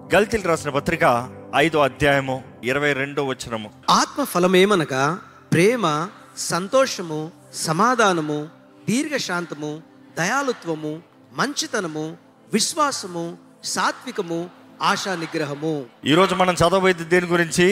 గల్తీలు రాసిన పత్రిక ఐదో అధ్యాయము ఇరవై రెండో వచనము ఆత్మ ఫలమేమనగా ప్రేమ సంతోషము సమాధానము దీర్ఘశాంతము దయాలుత్వము మంచితనము విశ్వాసము సాత్వికము ఆశా నిగ్రహము ఈరోజు మనం చదవబోయేది దేని గురించి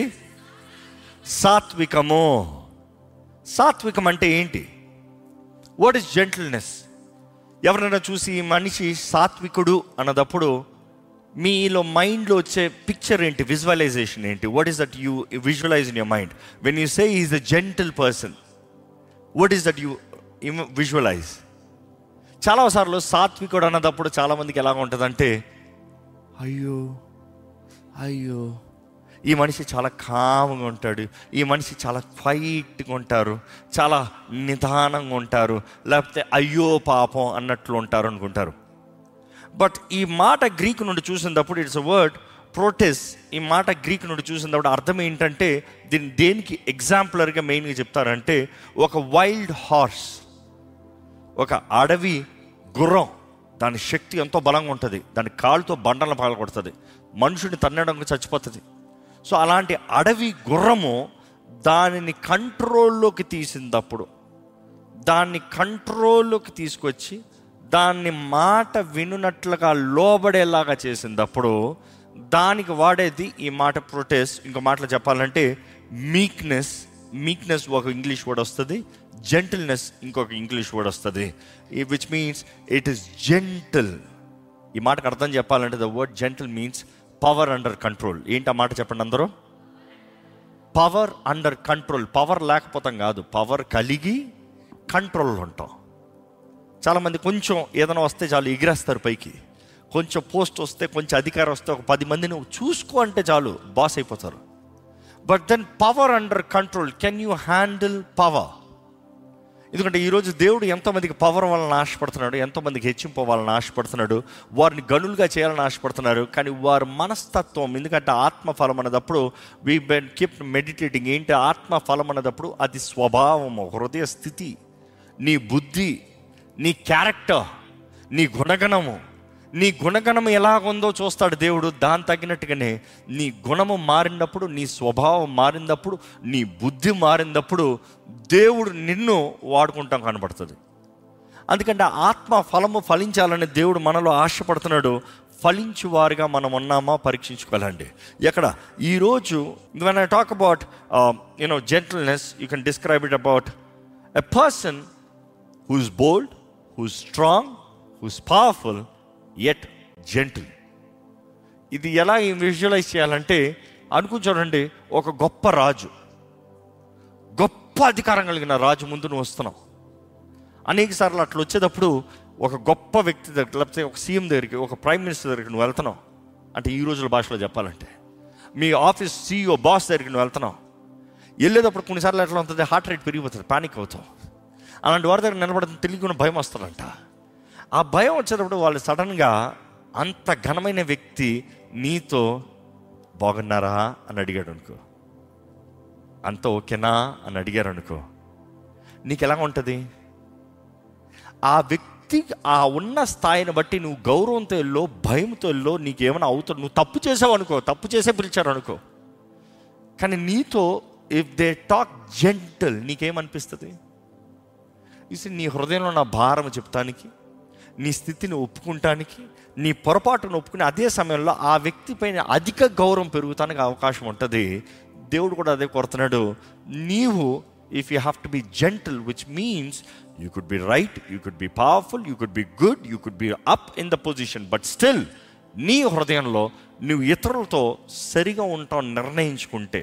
సాత్వికము సాత్వికం అంటే ఏంటి వాట్ ఇస్ జెంటిల్నెస్ ఎవరైనా చూసి ఈ మనిషి సాత్వికుడు అన్నదప్పుడు మీలో మైండ్లో వచ్చే పిక్చర్ ఏంటి విజువలైజేషన్ ఏంటి what is that you visualise in your mind when you say is a gentle person what is that you visualise చాలాసార్లు సాత్వికుడు అన్నదప్పుడు చాలామందికి ఎలాగ ఉంటుందంటే అయ్యో అయ్యో ఈ మనిషి చాలా కామ్గా ఉంటాడు ఈ మనిషి చాలా క్వైట్గా ఉంటారు చాలా నిదానంగా ఉంటారు లేకపోతే అయ్యో పాపం అన్నట్లు ఉంటారు అనుకుంటారు బట్ ఈ మాట గ్రీక్ నుండి చూసినప్పుడు ఇట్స్ అ వర్డ్ ప్రొటెస్ ఈ మాట గ్రీక్ నుండి చూసినప్పుడు అర్థం ఏంటంటే దీన్ని దేనికి ఎగ్జాంపులర్గా మెయిన్గా చెప్తారంటే ఒక వైల్డ్ హార్స్ ఒక అడవి గుర్రం దాని శక్తి ఎంతో బలంగా ఉంటుంది దాని కాలుతో బండలను పగలగొడుతుంది మనుషుని తన్నడానికి చచ్చిపోతుంది సో అలాంటి అడవి గుర్రము దానిని కంట్రోల్లోకి తీసినప్పుడు దాన్ని కంట్రోల్లోకి తీసుకొచ్చి దాన్ని మాట వినున్నట్లుగా లోబడేలాగా చేసినప్పుడు దానికి వాడేది ఈ మాట ప్రొటెస్ట్ ఇంకో మాటలో చెప్పాలంటే మీక్నెస్ మీక్నెస్ ఒక ఇంగ్లీష్ వర్డ్ వస్తుంది జెంటిల్నెస్ ఇంకొక ఇంగ్లీష్ వర్డ్ వస్తుంది which means it is gentle ఈ మాటకు అర్థం చెప్పాలంటే the word gentle means power under control ఏంటి ఆ మాట చెప్పండి అందరూ పవర్ అండర్ కంట్రోల్ పవర్ లేకపోతాం కాదు పవర్ కలిగి కంట్రోల్లో ఉంటాం చాలామంది కొంచెం ఏదైనా వస్తే చాలు ఎగిరేస్తారు పైకి కొంచెం పోస్ట్ వస్తే కొంచెం అధికారం వస్తే ఒక పది మందిని చూసుకో అంటే చాలు బాస్ అయిపోతారు but then power under control can you handle power ఎందుకంటే ఈరోజు దేవుడు ఎంతోమందికి పవర్ వలన ఆశపడుతున్నాడు ఎంతోమందికి హెచ్చింపు వాళ్ళని ఆశపడుతున్నాడు వారిని గనులుగా చేయాలని ఆశపడుతున్నారు కానీ వారి మనస్తత్వం ఎందుకంటే ఆత్మ ఫలం అన్నదప్పుడు వీ బెన్ కీప్ మెడిటేటింగ్ ఏంటి ఆత్మ ఫలం అన్నదప్పుడు అది స్వభావము హృదయ స్థితి నీ బుద్ధి నీ క్యారెక్టర్ నీ గుణగణము నీ గుణగణం ఎలాగుందో చూస్తాడు దేవుడు దాని తగినట్టుగానే నీ గుణము మారినప్పుడు నీ స్వభావం మారినప్పుడు నీ బుద్ధి మారినప్పుడు దేవుడు నిన్ను వాడుకుంటాం కనబడుతుంది అందుకంటే ఆత్మ ఫలము ఫలించాలని దేవుడు మనలో ఆశపడుతున్నాడు ఫలించు వారిగా మనం ఉన్నామా పరీక్షించుకోవాలండి ఎక్కడ ఈరోజు when I talk about you know gentleness you can describe it about a person who's bold who's strong who's powerful yet gentle ఇది ఎలా విజువలైజ్ చేయాలంటే అనుకుని చూడండి ఒక గొప్ప రాజు గొప్ప అధికారం కలిగిన రాజు ముందు నువ్వు వస్తున్నావు అనేక సార్లు అట్లా వచ్చేటప్పుడు ఒక గొప్ప వ్యక్తి దగ్గర లేకపోతే ఒక సీఎం దగ్గరికి ఒక ప్రైమ్ మినిస్టర్ దగ్గరికి నువ్వు వెళ్తున్నావు అంటే ఈ రోజుల భాషలో చెప్పాలంటే మీ ఆఫీస్ సీఈఓ బాస్ దగ్గరికి నువ్వు వెళ్తున్నావు వెళ్ళేటప్పుడు కొన్నిసార్లు ఎట్లా ఉంటుంది హార్ట్ రేట్ పెరిగిపోతుంది పానిక్ అవుతావు అలాంటి వారి దగ్గర నిలబడుతుంది తెలియకుండా భయం వస్తుందంట ఆ భయం వచ్చేటప్పుడు వాళ్ళు సడన్గా అంత ఘనమైన వ్యక్తి నీతో బాగున్నారా అని అడిగాడు అనుకో అంత ఓకేనా అని అడిగారు అనుకో నీకు ఎలా ఉంటుంది ఆ వ్యక్తి ఆ ఉన్న స్థాయిని బట్టి నువ్వు గౌరవంతో వెళ్ళో భయంతో వెళ్ళో నీకేమైనా అవుతావు నువ్వు తప్పు చేసావు అనుకో తప్పు చేసే పిలిచారు అనుకో కానీ నీతో ఇఫ్ దే టాక్ జెంటల్ నీకేమనిపిస్తుంది చూసి నీ హృదయంలో నా భారం చెప్తానికి నీ స్థితిని ఒప్పుకుంటానికి నీ పొరపాటును ఒప్పుకుని అదే సమయంలో ఆ వ్యక్తి పైన అధిక గౌరవం పెరుగుతానికి అవకాశం ఉంటుంది దేవుడు కూడా అదే కోరుతున్నాడు నీవు if you have to be gentle which means you could be right you could be powerful you could be good you could be up in the position but still నీ హృదయంలో నువ్వు ఇతరులతో సరిగా ఉంటావు నిర్ణయించుకుంటే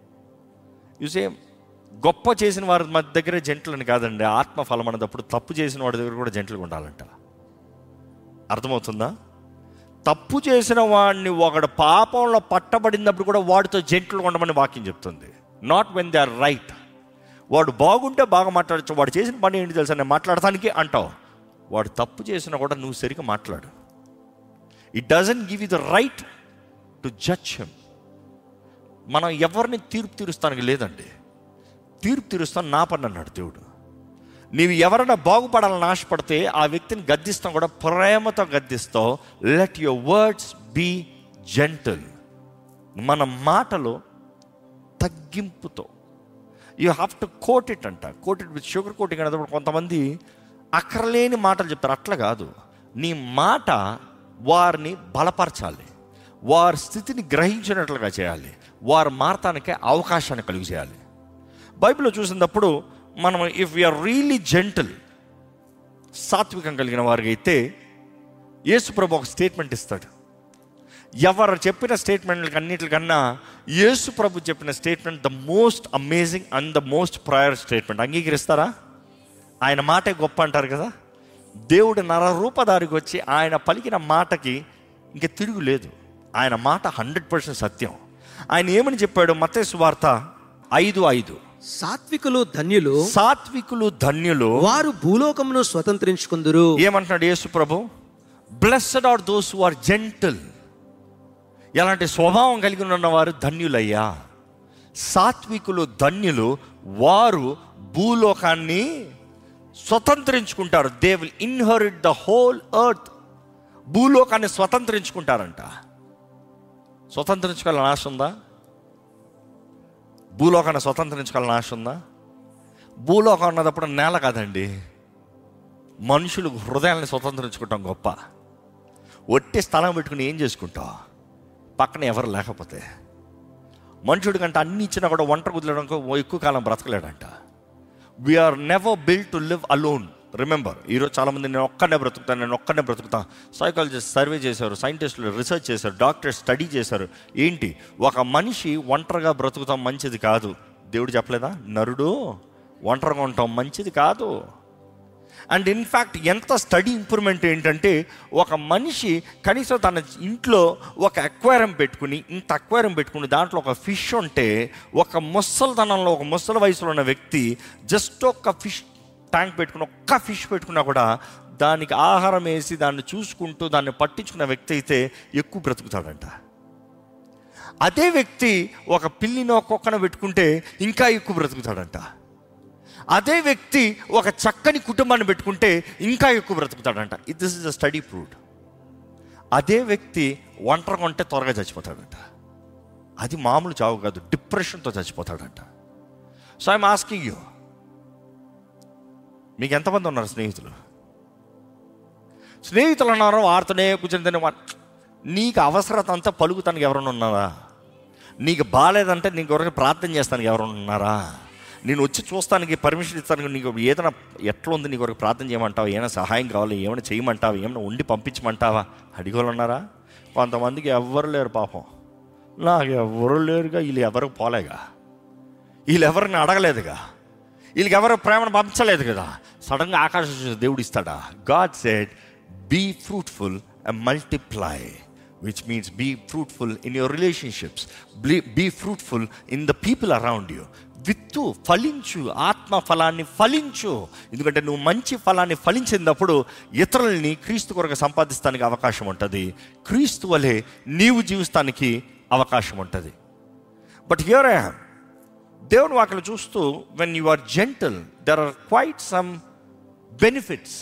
చూసే గొప్ప చేసిన వారి మధ్య దగ్గర జంటలు అని కాదండి ఆత్మ ఫలం అన్నప్పుడు తప్పు చేసిన వాడి దగ్గర కూడా జంటలుగా ఉండాలంట అర్థమవుతుందా తప్పు చేసిన వాడిని ఒకడు పాపంలో పట్టబడినప్పుడు కూడా వాడితో జంటలు ఉండమని వాక్యం చెప్తుంది not when they are right వాడు బాగుంటే బాగా మాట్లాడచ్చు వాడు చేసిన పని ఏంటి తెలుసా నేను మాట్లాడటానికి అంటావు వాడు తప్పు చేసినా కూడా నువ్వు సరిగ్గా మాట్లాడు it doesn't give you the right to judge him మనం ఎవరిని తీర్పు తీరుస్తానికి లేదండి తీర్పు తీరుస్తాను నా పని అన్నాడు దేవుడు నీవు ఎవరైనా బాగుపడాలని ఆశపడితే ఆ వ్యక్తిని గద్దిస్తాం కూడా ప్రేమతో గద్దిస్తావు let your words be gentle మన మాటలో తగ్గింపుతో you have to coat it అంట coat it with sugar coating అనేటప్పుడు కొంతమంది అక్కరలేని మాటలు చెప్తారు అట్లా కాదు నీ మాట వారిని బలపరచాలి వారి స్థితిని గ్రహించినట్లుగా చేయాలి వారు మారటానికి అవకాశాన్ని కలిగి చేయాలి బైబిల్లో చూసినప్పుడు మనం ఇఫ్ వీఆర్ రియలీ జెంటల్ సాత్వికం కలిగిన వారికి అయితే యేసు ప్రభు ఒక స్టేట్మెంట్ ఇస్తాడు ఎవరు చెప్పిన స్టేట్మెంట్లకి అన్నిటికన్నా యేసు ప్రభు చెప్పిన statement the most amazing and the most prayer statement అంగీకరిస్తారా ఆయన మాటే గొప్ప అంటారు కదా దేవుడు నరరూపదారికి వచ్చి ఆయన పలికిన మాటకి ఇంక తిరుగు లేదు ఆయన మాట హండ్రెడ్ పర్సెంట్ సత్యం ఆయన ఏమని చెప్పాడు మత్తేసు వార్త ఐదు ఐదు సాత్వికులు ధన్యులు సాత్వికులు ధన్యులు వారు భూలోకమును స్వతంత్రించుకుందురు ఏమంటున్నాడు యేసు ప్రభు blessed are those who are gentle ఎలాంటి స్వభావం కలిగి ఉన్న వారు ధన్యులయ్యా సాత్వికులు ధన్యులు వారు భూలోకాన్ని స్వతంత్రించుకుంటారు they will inherit the whole earth భూలోకాన్ని స్వతంత్రించుకుంటారంట స్వతంత్రించుకోవాలని ఆశ ఉందా భూలోకాన్ని స్వతంత్రించుకోవాలని ఆశ ఉందా భూలోకం అన్నదప్పుడు నేల కాదండి మనుషులు హృదయాన్ని స్వతంత్రించుకుంటాం గొప్ప ఒట్టి స్థలం పెట్టుకుని ఏం చేసుకుంటావు పక్కన ఎవరు లేకపోతే మనుషుడి కంటే అన్ని ఇచ్చినా కూడా ఒంటరి కుదిలేడానికి ఎక్కువ కాలం బ్రతకలేడంట we are never built to live alone remember ఈరోజు చాలామంది నేను ఒక్కనే బ్రతుకుతాను నేను ఒక్కనే బ్రతుకుతాను సైకాలజిస్ట్ సర్వే చేశారు సైంటిస్టులు రీసెర్చ్ చేశారు డాక్టర్స్ స్టడీ చేశారు ఏంటి ఒక మనిషి ఒంటరిగా బ్రతుకుతాం మంచిది కాదు దేవుడు చెప్పలేదా నరుడు ఒంటరిగా ఉంటాం మంచిది కాదు అండ్ ఇన్ఫ్యాక్ట్ ఎంత స్టడీ ఇంప్రూవ్మెంట్ ఏంటంటే ఒక మనిషి కనీసం తన ఇంట్లో ఒక అక్వేరియం పెట్టుకుని ఇంత అక్వేరియం పెట్టుకుని దాంట్లో ఒక ఫిష్ ఉంటే ఒక ముసలితనంలో ఒక ముసలి వయసులో ఉన్న వ్యక్తి జస్ట్ ఒక ఫిష్ ట్యాంక్ పెట్టుకుని ఒక్క ఫిష్ పెట్టుకున్నా కూడా దానికి ఆహారం వేసి దాన్ని చూసుకుంటూ దాన్ని పట్టించుకున్న వ్యక్తి అయితే ఎక్కువ బ్రతుకుతాడంట అదే వ్యక్తి ఒక పిల్లినో కుక్కను పెట్టుకుంటే ఇంకా ఎక్కువ బ్రతుకుతాడంట అదే వ్యక్తి ఒక చక్కని కుటుంబాన్ని పెట్టుకుంటే ఇంకా ఎక్కువ బ్రతుకుతాడంట this is a study proved అదే వ్యక్తి ఒంటరిగా ఉంటే త్వరగా చచ్చిపోతాడంట అది మామూలు చావు కాదు డిప్రెషన్తో చచ్చిపోతాడంట సో ఐఎమ్ ఆస్కింగ్ యూ మీకు ఎంతమంది ఉన్నారు స్నేహితులు స్నేహితులు ఉన్నారు వారితోనే కూర్చొని తినే వా- నీకు అవసరత అంతా పలుకుతానికి ఎవరైనా ఉన్నారా నీకు బాగాలేదంటే నీకు ఎవరికి ప్రార్థన చేస్తానికి ఎవరైనా ఉన్నారా నేను వచ్చి చూస్తానికి పర్మిషన్ ఇస్తానికి నీకు ఏదైనా ఎట్లా ఉంది నీకు ఒక ప్రార్థన చేయమంటావా ఏమైనా సహాయం కావాలి ఏమైనా చేయమంటావా ఏమైనా ఉండి పంపించమంటావా అడిగోళ్ళు ఉన్నారా కొంతమందికి ఎవ్వరు లేరు పాపం నాకు ఎవ్వరు లేరుగా వీళ్ళు ఎవరు పోలేగా వీళ్ళు ఎవరిని అడగలేదుగా వీళ్ళకి ఎవరు ప్రేమను పంపించలేదు కదా సడన్గా ఆకాశం చూసి దేవుడు ఇస్తాడా God said be fruitful and multiply which means be fruitful in your relationships be fruitful in the people around you విత్తు ఫలించు ఆత్మ ఫలాన్ని ఫలించు ఎందుకంటే నువ్వు మంచి ఫలాన్ని ఫలించినప్పుడు ఇతరులని క్రీస్తు కొరకు సంపాదిస్తానికి అవకాశం ఉంటుంది క్రీస్తు వలె నీవు జీవిస్తానికి అవకాశం ఉంటుంది బట్ హియర్ ఐ హ్యామ్ దేవుని వాక్యలు చూస్తూ when you are gentle there are quite some benefits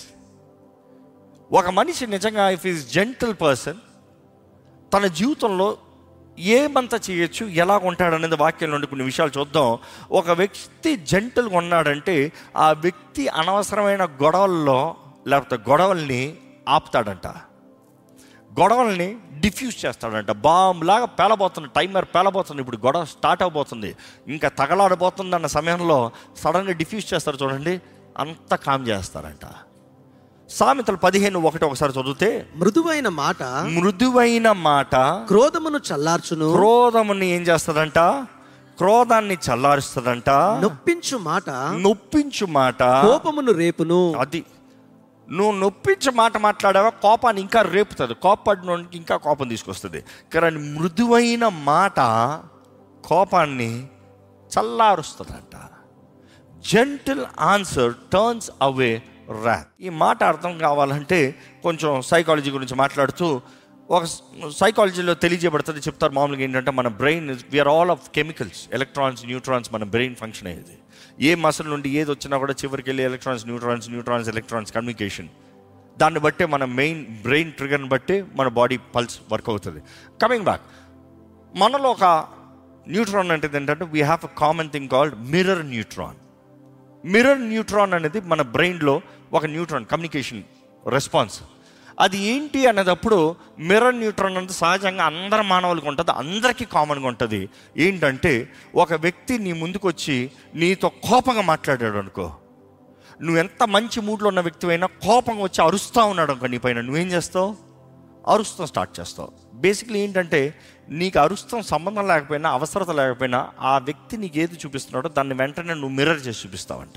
ఒక మనిషి నిజంగా ఇఫ్ ఈస్ జెంటల్ పర్సన్ తన జీవితంలో ఏమంతా చేయొచ్చు ఎలా ఉంటాడు అనేది వాక్యం నుండి కొన్ని విషయాలు చూద్దాం ఒక వ్యక్తి జెంటల్గా ఉన్నాడంటే ఆ వ్యక్తి అనవసరమైన గొడవల్లో లేకపోతే గొడవల్ని ఆపుతాడంట గొడవల్ని డిఫ్యూజ్ చేస్తాడంట బాంబ్ లాగా పేలబోతుంది టైమర్ పేలబోతుంది ఇప్పుడు గొడవ స్టార్ట్ అవబోతుంది ఇంకా తగలాడబోతుంది అన్న సమయంలో సడన్గా డిఫ్యూజ్ చేస్తారు చూడండి అంత కామ్ చేస్తారంట సామెతలు పదిహేను ఒకటి ఒకసారి చదివితే మృదువైన మాట మృదువైన మాట క్రోధమును చల్లార్చును క్రోధముని ఏం చేస్తుందంట క్రోధాన్ని చల్లారుస్తుందంట నొప్పించు మాట నొప్పించు మాట కోపమును రేపును అది నువ్వు నొప్పించే మాట మాట్లాడావా కోపాన్ని ఇంకా రేపుతుంది కోపడినోడికి ఇంకా కోపం తీసుకొస్తుంది కానీ మృదువైన మాట కోపాన్ని చల్లారుస్తుందంట gentle answer turns away wrath ఈ మాట అర్థం కావాలంటే కొంచెం సైకాలజీ గురించి మాట్లాడుతూ ఒక సైకాలజీలో తెలియజేయబడుతుంది చెప్తారు మామూలుగా ఏంటంటే మన brain we are all of chemicals electrons neutrons మన బ్రెయిన్ ఫంక్షన్ అయ్యేది ఏ మసల్ నుండి ఏది వచ్చినా కూడా చివరికి వెళ్ళి electrons neutrons neutrons electrons communication దాన్ని బట్టే మన మెయిన్ బ్రెయిన్ ట్రిగర్ని బట్టి మన బాడీ పల్స్ వర్క్ అవుతుంది కమింగ్ బ్యాక్ మనలో ఒక న్యూట్రాన్ అంటే ఏంటంటే we have a common thing called mirror neutron mirror neutron అనేది మన బ్రెయిన్లో ఒక న్యూట్రాన్ కమ్యూనికేషన్ రెస్పాన్స్ అది ఏంటి అనేటప్పుడు మిర్రర్ న్యూట్రాన్ అంటే సహజంగా అందరి మానవులకు ఉంటుంది అందరికీ కామన్గా ఉంటుంది ఏంటంటే ఒక వ్యక్తి నీ ముందుకు వచ్చి నీతో కోపంగా మాట్లాడాడు అనుకో నువ్వు ఎంత మంచి మూడ్లో ఉన్న వ్యక్తి అయినా కోపంగా వచ్చి అరుస్తూ ఉన్నాడు అనుకో నీ పైన నువ్వేం చేస్తావు అరుస్తాం స్టార్ట్ చేస్తావు బేసిక్లీ ఏంటంటే నీకు అరుస్తాం సంబంధం లేకపోయినా అవసరత లేకపోయినా ఆ వ్యక్తి నీకు ఏది చూపిస్తున్నాడో దాన్ని వెంటనే నువ్వు మిర్రర్ చేసి చూపిస్తావంట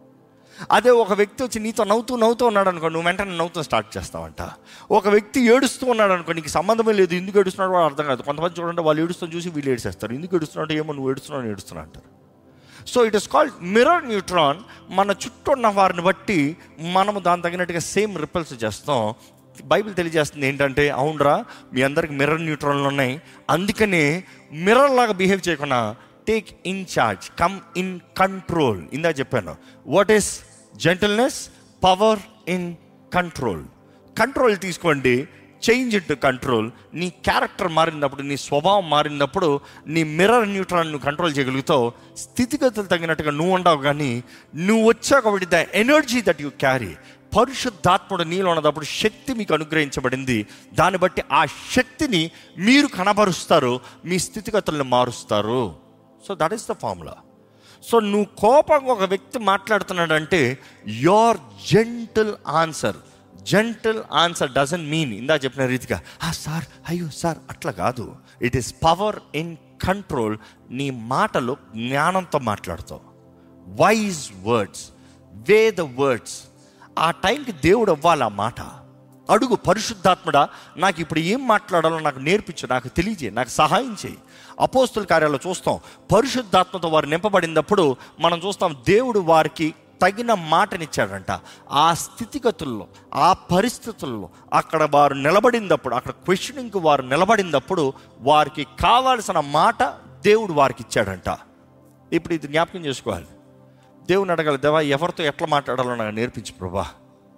అదే ఒక వ్యక్తి వచ్చి నీతో నవ్వుతూ నవ్వుతూ ఉన్నాడు అనుకో నువ్వు వెంటనే నవ్వుతూ స్టార్ట్ చేస్తావంట ఒక వ్యక్తి ఏడుస్తూ ఉన్నాడు అనుకో నీకు సంబంధమే లేదు ఎందుకు ఏడుస్తున్నాడు వాడు అర్థం కాదు కొంతమంది చూడండి వాళ్ళు ఏడుస్తూ చూసి వీళ్ళు ఏడుస్తారు ఎందుకు ఏడుస్తున్నాడు ఏమో నువ్వు ఏడుస్తున్నావు ఏడుస్తున్నా అంటారు so it is called mirror neutron మన చుట్టూ ఉన్న వారిని బట్టి మనము దాని తగినట్టుగా సేమ్ రిపల్స్ చేస్తాం బైబిల్ తెలియజేస్తుంది ఏంటంటే అవునరా మీ అందరికి మిర్రర్ న్యూట్రాన్లు ఉన్నాయి అందుకనే మిర్రర్ లాగా బిహేవ్ చేయకుండా take in charge come in control ఇందా చెప్పాను what is gentleness power in control control తీసుకోండి చేంజ్ ఇట్ కంట్రోల్ నీ క్యారెక్టర్ మారినప్పుడు నీ స్వభావం మారినప్పుడు నీ మిర్రర్ న్యూట్రాన్ నువ్వు కంట్రోల్ చేయగలుగుతావు స్థితిగతులు తగినట్టుగా నువ్వు ఉండవు కానీ నువ్వు వచ్చాక కాబట్టి the energy that you carry పరిశుద్ధాత్ముడు నీలో ఉన్నప్పుడు శక్తి మీకు అనుగ్రహించబడింది దాన్ని బట్టి ఆ శక్తిని మీరు కనబరుస్తారు మీ స్థితిగతులను మారుస్తారు so that is the formula సో నువ్వు కోపంగా ఒక వ్యక్తి మాట్లాడుతున్నాడంటే your gentle answer gentle answer doesn't mean ఇందా చెప్పిన రీతిగా ఆ సార్ అయ్యో సార్ అట్లా కాదు it is power in control నీ మాటలు జ్ఞానంతో మాట్లాడతావు wise words weigh the words ఆ టైంకి దేవుడు అవ్వాలి ఆ మాట అడుగు పరిశుద్ధాత్ముడా నాకు ఇప్పుడు ఏం మాట్లాడాలో నాకు నేర్పించు నాకు తెలియజేయి నాకు సహాయం చేయి అపోస్తుల కార్యాల్లో చూస్తాం పరిశుద్ధాత్మతో వారు నింపబడినప్పుడు మనం చూస్తాం దేవుడు వారికి తగిన మాటనిచ్చాడంట ఆ స్థితిగతుల్లో ఆ పరిస్థితుల్లో అక్కడ వారు నిలబడినప్పుడు అక్కడ క్వశ్చనింగ్కి వారు నిలబడినప్పుడు వారికి కావాల్సిన మాట దేవుడు వారికి ఇచ్చాడంట ఇప్పుడు ఇది జ్ఞాపకం చేసుకోవాలి దేవుని అడగాలి దేవా ఎవరితో ఎట్లా మాట్లాడాలో నాకు నేర్పించు ప్రభా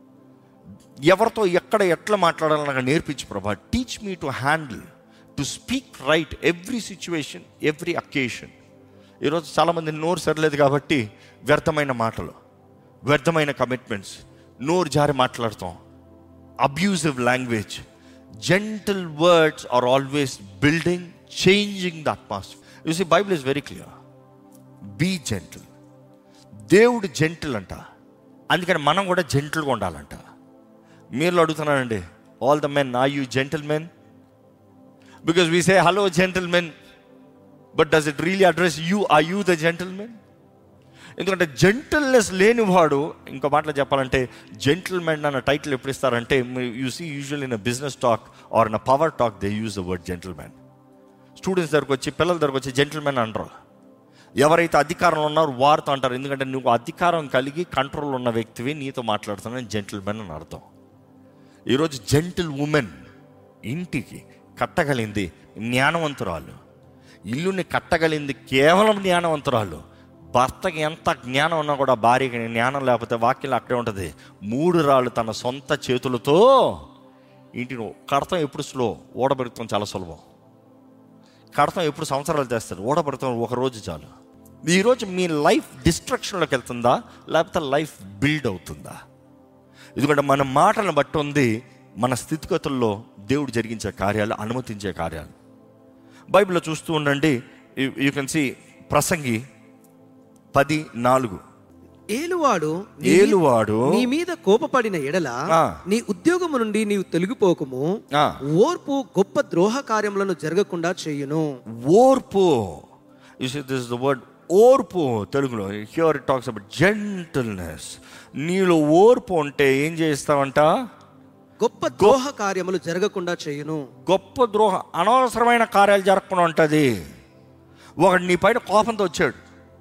ఎవరితో ఎక్కడ ఎట్లా మాట్లాడాలో నాకు నేర్పించు ప్రభా teach me to handle to speak right every situation every occasion ఈరోజు చాలామంది నోరు సరిలేదు కాబట్టి వ్యర్థమైన మాటలు వ్యర్థమైన కమిట్మెంట్స్ నోరు జారి మాట్లాడతాం abusive language gentle words are always building changing the atmosphere you see Bible is very clear be gentle దేవుడు జెంటిల్ అంట అందుకని మనం కూడా జెంటిల్గా ఉండాలంట మీరు అడుగుతున్నానండి all the men are you gentlemen because we say hello gentlemen but does it really address you are you the gentlemen ఎందుకంటే జెంటిల్నెస్ లేనివాడు ఇంకో మాటలో చెప్పాలంటే జెంటిల్ మెన్ అన్న టైటిల్ ఎప్పుడు ఇస్తారంటే you see usual in business talk or in power talk they use the word gentleman students దగ్గరకు వచ్చి పిల్లల దగ్గరకు వచ్చి జెంటిల్ మెన్ అనరు ఎవరైతే అధికారంలో ఉన్నారో వారితో అంటారు ఎందుకంటే నువ్వు అధికారం కలిగి కంట్రోల్ ఉన్న వ్యక్తివి నీతో మాట్లాడుతున్నాను జెంటిల్ మెన్ అని అర్థం ఈరోజు జెంటిల్ ఉమెన్ ఇంటికి కట్టగలింది జ్ఞానవంతురాలు ఇల్లుని కట్టగలింది కేవలం జ్ఞానవంతురాలు భర్తకి ఎంత జ్ఞానం ఉన్నా కూడా భార్యకి జ్ఞానం లేకపోతే వాక్యం అక్కడే ఉంటుంది మూడు రాళ్ళు తన సొంత చేతులతో ఇంటిని కడతాం ఎప్పుడు స్లో ఓడబెడతాం చాలా సులభం కడతాం ఎప్పుడు సంవత్సరాలు చేస్తారు ఓడబడతాం ఒక రోజు చాలు ఈరోజు మీ లైఫ్ డిస్ట్రక్షన్లోకి వెళ్తుందా లేకపోతే లైఫ్ బిల్డ్ అవుతుందా ఎందుకంటే మన మాటలను బట్టి ఉంది మన స్థితిగతుల్లో దేవుడు జరిగించే కార్యాలు అనుమతించే కార్యాలు బైబిల్లో చూస్తూ ఉండండి యూ కెన్ సి ప్రసంగి పది నాలుగు ఏలువాడు నీ మీ- ఏలువాడు నీ మీద కోపపడిన ఎడల ఆ. నీ ఉద్యోగము నుండి నీవు తొలగిపోకము ఆ, ఓర్పు గొప్ప ద్రోహ కార్యములను జరగకుండా చేయును ఓర్పు you see this the word ఓర్పు తెలుగులో here it talks about gentleness నీలో ఓర్పు ఉంటే ఏం చేస్తావంట గొప్ప ద్రోహ కార్యములు జరగకుండా చేయును గొప్ప ద్రోహ అనవసరమైన కార్యాలు జరగకుండా ఉంటుంది ఒకడు నీ పైన కోపంతో వచ్చాడు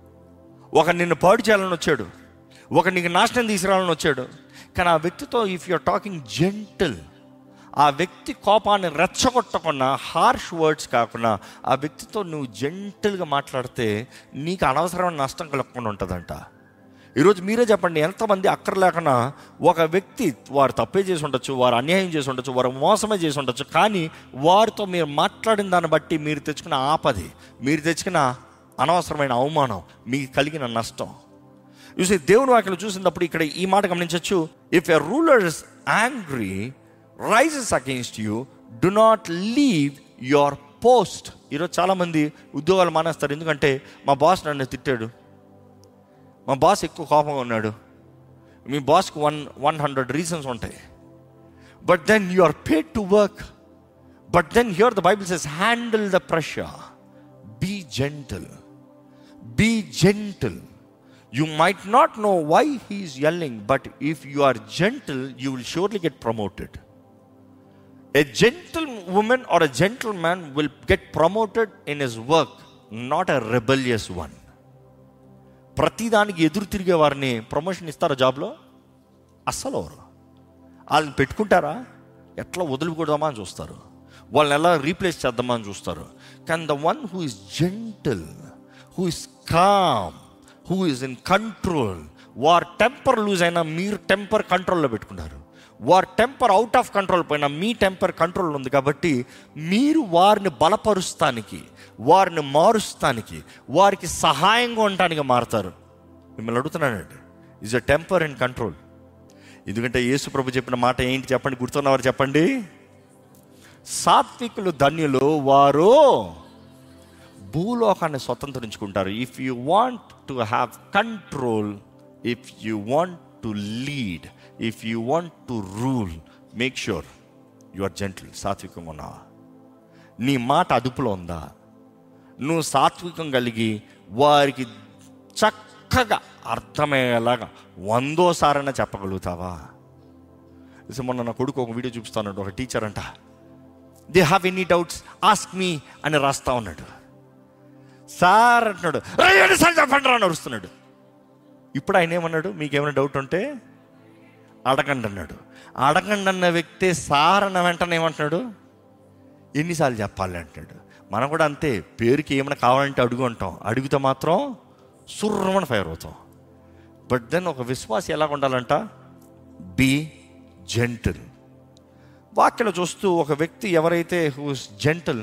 ఒక నిన్ను పాడు చేయాలని వచ్చాడు ఒక నీకు నాశనం తీసుకురావాలని వచ్చాడు కానీ ఆ వ్యక్తితో ఇఫ్ యూఆర్ టాకింగ్ జెంటల్ ఆ వ్యక్తి కోపాన్ని రెచ్చగొట్టకుండా హార్ష్ వర్డ్స్ కాకుండా ఆ వ్యక్తితో నువ్వు జెంటల్గా మాట్లాడితే నీకు అనవసరమైన నష్టం కలగకుండా ఉంటుందంట ఈరోజు మీరే చెప్పండి ఎంతమంది అక్కర లేకుండా ఒక వ్యక్తి వారు తప్పే చేసి ఉండొచ్చు వారు అన్యాయం చేసి ఉండొచ్చు వారు మోసమే చేసి ఉండొచ్చు కానీ వారితో మీరు మాట్లాడిన దాన్ని బట్టి మీరు తెచ్చుకున్న ఆపది మీరు తెచ్చుకున్న అనవసరమైన అవమానం మీకు కలిగిన నష్టం చూసి దేవుని వాక్యలు చూసినప్పుడు ఇక్కడ ఈ మాట గమనించవచ్చు if a ruler is angry rises against you do not leave your post ఈరోజు చాలామంది ఉద్యోగాలు మానేస్తారు ఎందుకంటే మా బాస్ నన్ను తిట్టాడు మా బాస్ ఎక్కువ కోపంగా ఉన్నాడు మీ బాస్కి వన్ వన్ హండ్రెడ్ రీజన్స్ ఉంటాయి but then you are paid to work but then here the Bible says handle the pressure be gentle be gentle you might not know why he's yelling but if you are gentle you will surely get promoted A gentle woman or a gentleman will get promoted in his work, not a rebellious one. ప్రతిదానికి ఎదురు తిరిగే వారిని promotion ఇస్తారా జాబ్లో అస్సలు ఎవరు వాళ్ళని పెట్టుకుంటారా ఎట్లా వదిలిపోదామా అని చూస్తారు వాళ్ళని ఎలా రీప్లేస్ చేద్దామా అని చూస్తారు కానీ the one who is gentle who is calm who is in control వార్ టెంపర్ లూజ్ అయినా మీరు టెంపర్ కంట్రోల్లో పెట్టుకున్నారు వార్ టెంపర్ అవుట్ ఆఫ్ కంట్రోల్ పోయినా మీ టెంపర్ కంట్రోల్ ఉంది కాబట్టి మీరు వారిని బలపరుస్తానికి వారిని మారుస్తానికి వారికి సహాయంగా ఉండటానికి మారుతారు మిమ్మల్ని అడుగుతున్నానండి is a temper and control ఎందుకంటే యేసు ప్రభు చెప్పిన మాట ఏంటి చెప్పండి గుర్తున్నవారు చెప్పండి సాత్వికులు ధన్యులు వారు భూలోకాన్ని స్వతంత్రించుకుంటారు if you want to have control if you want to lead if you want to rule make sure you are gentle సాత్వికంగా ఉన్నావా నీ మాట అదుపులో ఉందా నువ్వు సాత్వికం కలిగి వారికి చక్కగా అర్థమయ్యేలాగా వందోసారైనా చెప్పగలుగుతావా ఇది మొన్న నా కొడుకు ఒక వీడియో చూపిస్తాను ఒక టీచర్ అంట they have any doubts ask me అని రాస్తా ఉన్నాడు సార్ అంటున్నాడు "రేయ్, సార్ చెప్పండి రా" అని అరుస్తున్నాడు ఇప్పుడు ఆయన ఏమన్నాడు మీకేమైనా డౌట్ ఉంటే అడగండి అన్నాడు అడగండి అన్న వ్యక్తి సార్ అన్న వెంటనే ఏమంటున్నాడు ఎన్నిసార్లు చెప్పాలి అంటాడు మనం కూడా అంతే పేరుకి ఏమైనా కావాలంటే అడుగు అంటాం అడిగితే మాత్రం సుర్రమని ఫైర్ అవుతాం బట్ దెన్ ఒక విశ్వాసం ఎలా ఉండాలంట బీ జెంటల్ వాక్యలో చూస్తూ ఒక వ్యక్తి ఎవరైతే హూస్ జెంటల్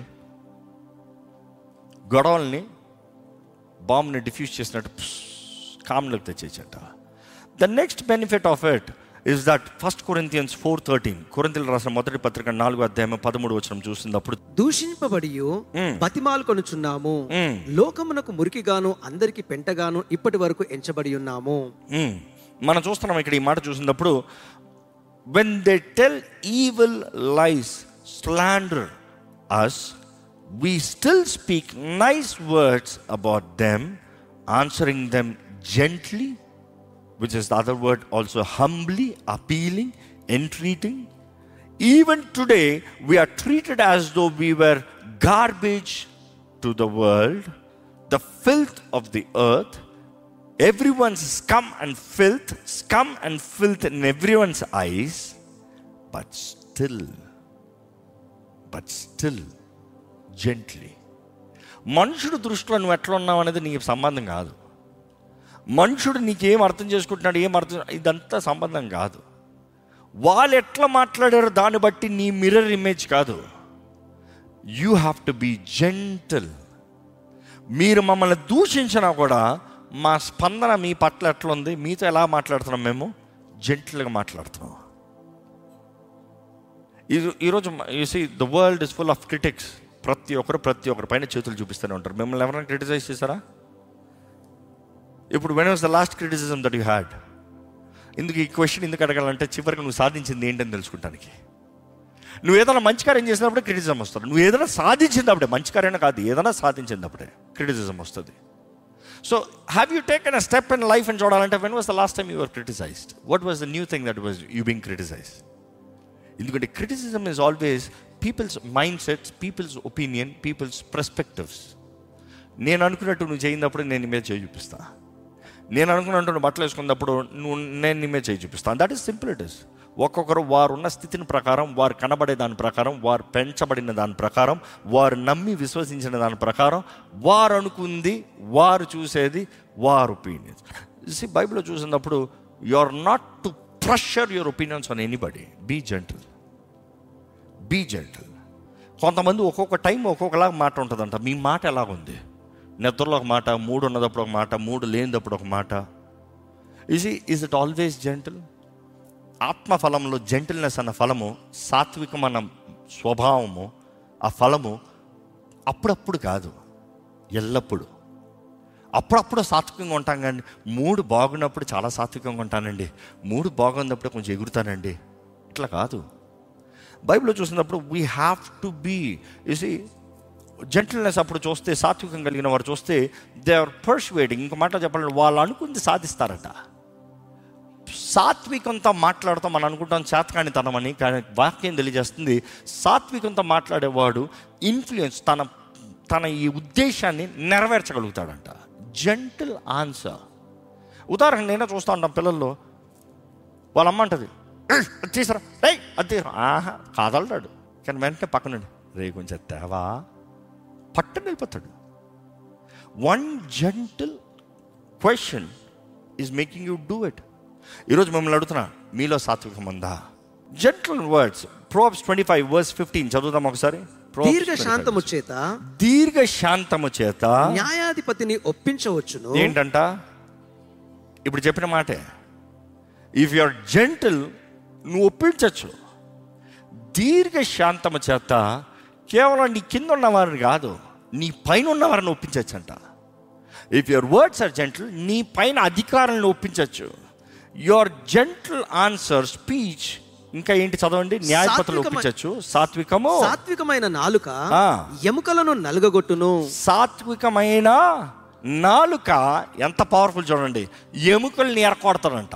గొడవల్ని బాంబ్ని డిఫ్యూజ్ చేసినట్టు కామ్లోకి తెచ్చేయచ్చంట the next benefit of it is that first Corinthians four thirteen కొరింతలు రాసిన మొదటి పత్రిక నాలుగో అధ్యాయం పదమూడు వచనం చూసినప్పుడు దూషింపబడి బతిమాలు కొనుచున్నాము మ్మ్. లోకమునకు మురికిగాను అందరికి పెంటగాను ఇప్పటి వరకు ఎంచబడి ఉన్నాము మ్మ్. మనం చూస్తున్నాం ఇక్కడ ఈ మాట చూసినప్పుడు when they tell evil lies slander us we still speak nice words about them answering them gently which is the other word also humbly, appealing, entreating. Even today, we are treated as though we were garbage to the world, the filth of the earth. Everyone's scum and filth, scum and filth in everyone's eyes, but still, but still, gently. మనుషుడు దృష్టిలో నువ్వు ఎట్లా ఉన్నావు అనేది నీకు సంబంధం కాదు మనుషుడు నీకేం అర్థం చేసుకుంటున్నాడు ఏం అర్థం ఇదంతా సంబంధం కాదు వాళ్ళు ఎట్లా మాట్లాడారో దాన్ని బట్టి నీ మిర్రర్ ఇమేజ్ కాదు you have to be gentle మీరు మమ్మల్ని దూషించినా కూడా మా స్పందన మీ పట్ల ఎట్లా ఉంది మీతో ఎలా మాట్లాడుతున్నాం మేము జెంటల్గా మాట్లాడుతున్నాం ఇది ఈరోజు see the world is full of critics ప్రతి ఒక్కరు ప్రతి ఒక్కరి పైన చేతులు చూపిస్తూనే ఉంటారు మిమ్మల్ని ఎవరైనా క్రిటిసైజ్ చేశారా ఇప్పుడు when was the last criticism that you had ఎందుకు ఈ క్వశ్చన్ ఎందుకు అడగాలంటే చివరికి నువ్వు సాధించింది ఏంటని తెలుసుకుంటానికి నువ్వు ఏదైనా మంచి కార్యం చేసినప్పుడే క్రిటిసిజం వస్తుంది నువ్వు ఏదైనా సాధించింది అప్పుడే మంచి కార్యం కాదు ఏదైనా సాధించింది అప్పుడే క్రిటిసిజం వస్తుంది so have you taken a step in life అని చూడాలంటే when was the last time you're criticized what was the new thing that was you being criticized ఎందుకంటే criticism is always people's mind sets people's opinion people's perspectives నేను అనుకున్నట్టు నువ్వు చేయినప్పుడు నేను నీ మీద చేయి చూపిస్తా నేను అనుకున్నట్టు నువ్వు బట్టలు వేసుకున్నప్పుడు నువ్వు నేను నీ మీద చేయి చూపిస్తాను that is simple it is ఒక్కొక్కరు వారు ఉన్న స్థితిని ప్రకారం వారు కనబడే దాని ప్రకారం వారు పెంచబడిన దాని ప్రకారం వారు నమ్మి విశ్వసించిన దాని ప్రకారం వారు అనుకుంది వారు చూసేది వారు ఒపీనియన్స్ సి బైబిల్లో చూసినప్పుడు you are not to pressure your opinions on anybody be gentle be gentle కొంతమంది ఒక్కొక్క టైం ఒక్కొక్కలాగా మాట ఉంటుందంట మీ మాట ఎలాగుంది నిద్రలో ఒక మాట మూడు ఉన్నదప్పుడు ఒక మాట మూడు లేనిదప్పుడు ఒక మాట is is it always gentle ఆత్మ ఫలంలో జెంటిల్నెస్ అన్న ఫలము సాత్వికం అన్న స్వభావము ఆ ఫలము అప్పుడప్పుడు కాదు ఎల్లప్పుడు అప్పుడప్పుడు సాత్వికంగా ఉంటాం కానీ మూడు బాగున్నప్పుడు చాలా సాత్వికంగా ఉంటానండి మూడు బాగున్నప్పుడు కొంచెం ఎగురుతానండి ఇట్లా కాదు బైబిల్లో చూసినప్పుడు we have to be you see gentleness అప్పుడు చూస్తే సాత్వికం కలిగిన వారు చూస్తే దే ఆర్ పర్సువేటింగ్ ఇంకో మాట చెప్పాలంటే వాళ్ళు అనుకుంది సాధిస్తారట సాత్వికంతో మాట్లాడుతాం మనం అనుకుంటాం చేతకానితనం అని కానీ వాక్యం తెలియజేస్తుంది సాత్వికంతో మాట్లాడేవాడు ఇన్ఫ్లుయెన్స్ తన తన ఈ ఉద్దేశాన్ని నెరవేర్చగలుగుతాడంట జెంటిల్ ఆన్సర్ ఉదాహరణ నేనే చూస్తూ ఉంటాం పిల్లల్లో వాళ్ళ అమ్మ అంటది "ఏయ్, అది తీసురా రేయ్ అది తీసురా ఆహా కాదలడాడు కానీ వెంటనే పక్కనండి రే కొంచెం తేవా పట్టుని వెళ్ళిపోతాడు one gentle question is making you do it ఈరోజు మిమ్మల్ని అడుగుతున్నా మీలో సాత్వికం ఉందా gentle words Proverbs twenty five verse fifteen చదువుదాం ఒకసారి Proverbs దీర్ఘ 25. శాంతము చేత దీర్ఘ శాంతము చేత న్యాయాధిపతిని ఒప్పించవచ్చును ఏంటంట ఇప్పుడు చెప్పిన మాటే ఇఫ్ యు ఆర్ జెంటల్ నువ్వు ఒప్పించవచ్చు దీర్ఘ శాంతము చేత కేవలం నీ కింద ఉన్నవారిని కాదు నీ పైన ఉన్నవారిని ఒప్పించచ్చంట if your words are gentle నీ పైన అధికారులను ఒప్పించవచ్చు యువర్ జెంటల్ ఆన్సర్ స్పీచ్ ఇంకా ఏంటి చదవండి న్యాయపతులు సాత్వికమ- ఒప్పించవచ్చు సాత్వికము సాత్వికమైన నాలుక ఆ. ఎముకలను నలుగగొట్టును సాత్వికమైన నాలుక ఎంత పవర్ఫుల్ చూడండి ఎముకల్ని ఎరకొడతాడంట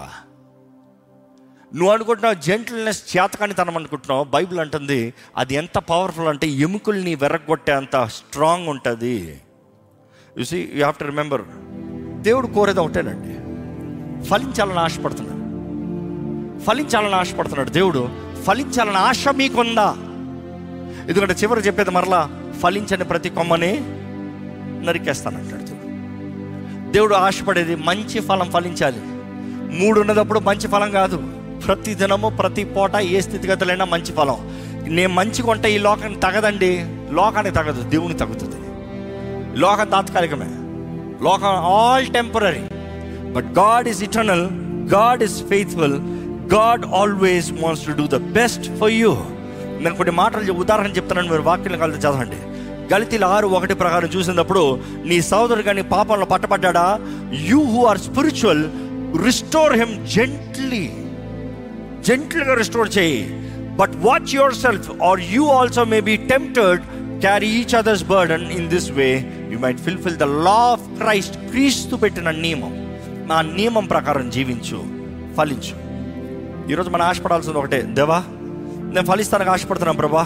నువ్వు అనుకుంటున్నావు జెంటిల్నెస్ చేతకానితనం అనుకుంటున్నావు బైబిల్ అంటుంది అది ఎంత పవర్ఫుల్ అంటే ఎముకల్ని వెరగొట్టే అంత స్ట్రాంగ్ ఉంటుంది you see you have to remember దేవుడు కోరేది ఒకటేనండి ఫలించాలని ఆశపడుతున్నాడు ఫలించాలని ఆశపడుతున్నాడు దేవుడు ఫలించాలని ఆశ మీకుందా ఎందుకంటే చివరి చెప్పేది మరలా ఫలించని ప్రతి కొమ్మని నరికేస్తానంటాడు దేవుడు దేవుడు ఆశపడేది మంచి ఫలం ఫలించాలి మూడు ఉన్నదప్పుడు మంచి ఫలం కాదు ప్రతి దినము ప్రతి పూట ఏ స్థితిగతులైనా మంచి ఫలం నేను మంచిగా ఉంటే ఈ లోకానికి తగదండి లోకానికి తగదు దేవునికి తగ్గుతుంది లోకం తాత్కాలికమే లోకం all temporary but God is eternal God is faithful God always wants to do the best for you నేను కొన్ని మాటలు చెప్- ఉదాహరణ చెప్తున్నాను మీరు వాక్యం కలిసి చదవండి గలితీల ఆరు ఒకటి ప్రకారం చూసినప్పుడు నీ సోదరు కానీ పాపంలో పట్టబడ్డా you who are spiritual restore him gently జెంట్లుగా రిస్టోర్ చేయి but watch yourself are you also may be tempted carry each others burden in this way you might fulfil the law of Christ క్రీస్తు పెట్టిన నియమం నా నియమం ప్రకారం జీవించు ఫలించు ఈరోజు మనం ఆశపడాల్సింది ఒకటే దేవా నేను ఫలిస్తానికి ఆశపడుతున్నాను ప్రభా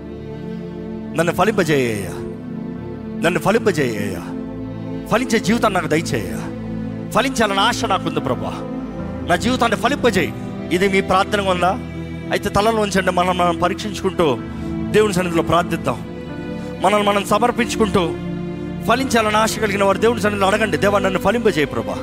నన్ను ఫలింపజేయ నన్ను ఫలింపజేయ ఫలించే జీవితం నాకు దయచేయ ఫలించాలని ఆశ నాకుంది ప్రభా నా జీవితాన్ని ఫలింపజేయి ఇది మీ ప్రార్థనగా ఉందా అయితే తలలో ఉంచండి మనం మనం పరీక్షించుకుంటూ దేవుని సన్నిధిలో ప్రార్థిద్దాం మనల్ని మనం సమర్పించుకుంటూ ఫలించాలని ఆశ కలిగిన వారు దేవుని సన్నిధిలో అడగండి దేవా నన్ను ఫలింపజేయి ప్రభా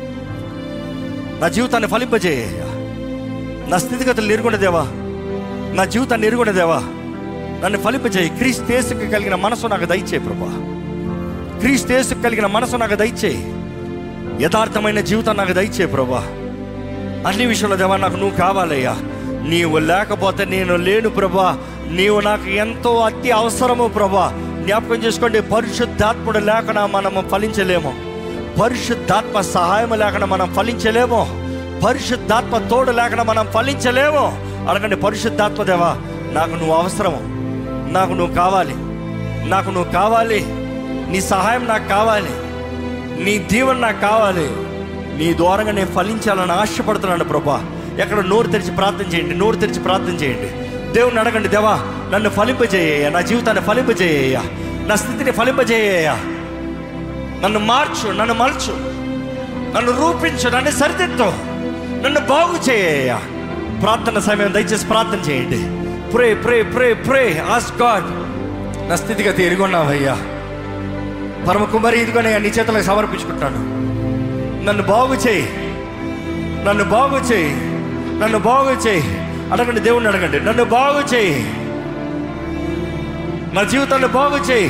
నా జీవితాన్ని ఫలింపజేయ నా స్థితిగతులు ఎరుగుండే దేవా నా జీవితాన్ని ఎరుగుండే దేవా నన్ను ఫలింపజేయి క్రీస్తేసుకు కలిగిన మనసు నాకు దయచేయి ప్రభా క్రీస్తేసుకు కలిగిన మనసు నాకు దయచేయి యథార్థమైన జీవితం నాకు దయచేయి ప్రభా అన్ని విషయంలో దేవా నాకు నువ్వు కావాలయ్యా నీవు లేకపోతే నేను లేను ప్రభా నీవు నాకు ఎంతో అతి అవసరము ప్రభా జ్ఞాపకం చేసుకోండి పరిశుద్ధాత్ముడు లేకుండా మనము ఫలించలేము పరిశుద్ధాత్మ సహాయం లేకుండా మనం ఫలించలేము పరిశుద్ధాత్మ తోడు లేకుండా మనం ఫలించలేము అడగండి పరిశుద్ధాత్మ దేవా నాకు నువ్వు అవసరము నాకు నువ్వు కావాలి నాకు నువ్వు కావాలి నీ సహాయం నాకు కావాలి నీ దీవెన నాకు కావాలి నీ ద్వారంగా నేను ఫలించాలని ఆశపడుతున్నాను ప్రభా ఎక్కడ నోరు తెరిచి ప్రార్థన చేయండి నోరు తెరిచి ప్రార్థన చేయండి దేవుని అడగండి దేవా నన్ను ఫలింపజేయ నా జీవితాన్ని ఫలింపజేయ నా స్థితిని ఫలింపజేయ నన్ను మార్చు నన్ను మలచు నన్ను రూపించు నన్ను సరిదిద్దు నన్ను బాగు చేయ ప్రార్థన సమయం దయచేసి ప్రార్థన చేయండి ప్రే ప్రే ప్రే ప్రే ఆస్ గాడ్ నా స్థితిగతి ఎరుగున్నావయ్యా పరమ కుమారి ఇదిగోనే నీ చేతులకు సమర్పించుకుంటాను నన్ను బాగు చేయి నన్ను బాగు చేయి నన్ను బాగు చేయి అడగండి దేవుణ్ణి అడగండి నన్ను బాగు చేయి నా జీవితాన్ని బాగు చేయి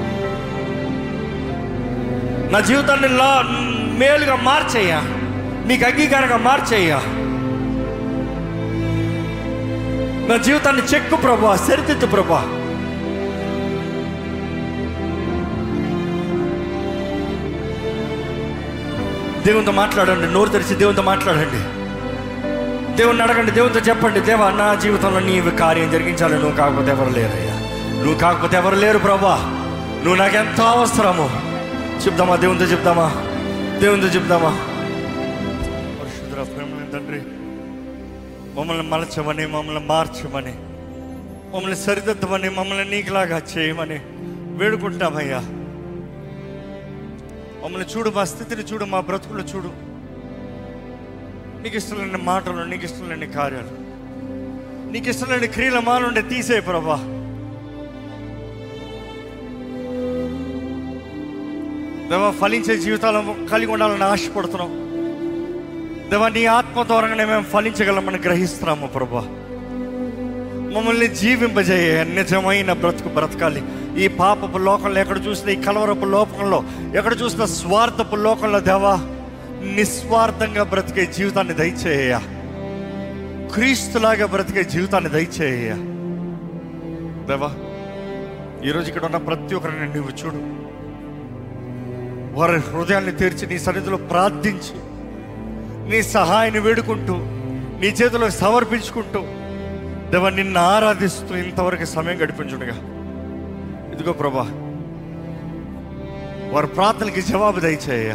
నా జీవితాన్ని లా మేలుగా మార్చేయ్యా నీకు అంగీకారంగా మార్చేయ్యా నా జీవితాన్ని చెక్కు ప్రభా సరిదిద్దు ప్రభా దేవునితో మాట్లాడండి నోరు తెరిచి దేవునితో మాట్లాడండి దేవుని అడగండి దేవునితో చెప్పండి దేవా నా జీవితంలో నీవు కార్యం జరిగించాలి నువ్వు కాకపోతే ఎవరు లేరయ్యా నువ్వు కాకపోతే ఎవరు లేరు ప్రభా నువ్వు నాకెంతో అవసరము చెప్దామా దేవునితో చెప్దామా దేవునితో చెప్దామా పరిశుద్ధ ప్రేమ తండ్రి మమ్మల్ని మలచమని మమ్మల్ని మార్చమని మమ్మల్ని సరిదిద్దమని మమ్మల్ని నీకులాగా చేయమని వేడుకుంటామయ్యా మమ్మల్ని చూడు మా స్థితిని చూడు మా బ్రతుకులు చూడు నీకు ఇష్టం లేని మాటలు నీకు ఇష్టం లేని కార్యాలు నీకు ఇష్టం లేని క్రియల మానుండే తీసే ప్రభా దేవా ఫలించే జీవితాలను కలిగి ఉండాలని ఆశపడుతున్నాం దేవా నీ ఆత్మ ద్వారానే మేము ఫలించగలమని గ్రహిస్తున్నాము ప్రభా మమ్మల్ని జీవింపజేయ నిజమైన బ్రతుకు బ్రతకాలి ఈ పాపపు లోకంలో ఎక్కడ చూసినా ఈ కలవరపు లోకంలో ఎక్కడ చూసినా స్వార్థపు లోకంలో దేవా నిస్వార్థంగా బ్రతికే జీవితాన్ని దయచేయ క్రీస్తులాగా బ్రతికే జీవితాన్ని దయచేయ దేవా ఈరోజు ఇక్కడ ఉన్న ప్రతి ఒక్కరిని నువ్వు చూడు వారి హృదయాన్ని తెరిచి నీ సన్నిధిలో ప్రార్థించి నీ సహాయాన్ని వేడుకుంటూ నీ చేతిలో సమర్పించుకుంటూ దేవ నిన్ను ఆరాధిస్తూ ఇంతవరకు సమయం గడిపించుండగా ఇదిగో ప్రభా వారి ప్రార్థనకి జవాబు దయచేయ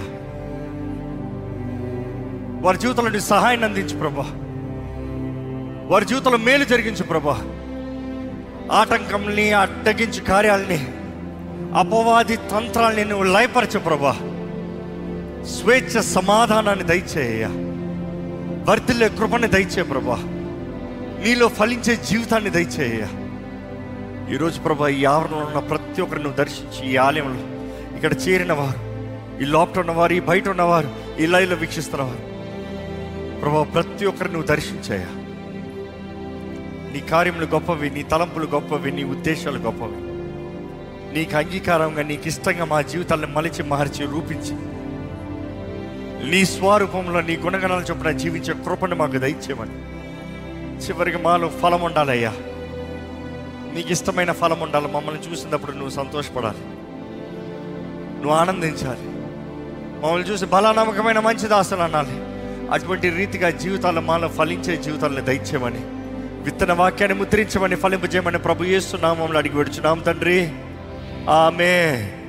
వారి జీవితంలో నీ సహాయాన్ని అందించు ప్రభా వారి జీవితంలో మేలు జరిగించు ప్రభా ఆటంకంని అడ్డగించు కార్యాలని అపవాది తంత్రాల్ని నువ్వు లయపరచు ప్రభా స్వేచ్ఛ సమాధానాన్ని దయచేయ వర్ధిల్లే కృపని దయచే ప్రభా నీలో ఫలించే జీవితాన్ని దయచేయ ఈరోజు ప్రభా ఈ ఆవరణలో ఉన్న ప్రతి ఒక్కరిని నువ్వు దర్శించి ఈ ఆలయంలో ఇక్కడ చేరిన వారు ఈ లోపల ఉన్నవారు ఈ బయట ఉన్నవారు ఈ లైవ్లో వీక్షిస్తున్నవారు ప్రభా ప్రతి ఒక్కరిని నువ్వు దర్శించాయా నీ కార్యములు గొప్పవి నీ తలంపులు గొప్పవి నీ ఉద్దేశాలు గొప్పవి నీకు అంగీకారంగా నీకు ఇష్టంగా మా జీవితాలను మలిచి మార్చి రూపించి నీ స్వరూపంలో నీ గుణగణాలు చొప్పున జీవించే కృపను మాకు దయచేయమని చివరికి మాలో ఫలం ఉండాలయ్యా నీకు ఇష్టమైన ఫలం ఉండాలి మమ్మల్ని చూసినప్పుడు నువ్వు సంతోషపడాలి నువ్వు ఆనందించాలి మమ్మల్ని చూసి బలానమ్మకమైన మంచి దాసులు అనాలి అటువంటి రీతిగా జీవితాలు మాలో ఫలించే జీవితాలను దయచేయమని విత్తన వాక్యాన్ని ముద్రించమని ఫలింపజేయమని ప్రభు చేస్తున్నాము మమ్మల్ని అడిగి విడుచున్నాం తండ్రి ఆమె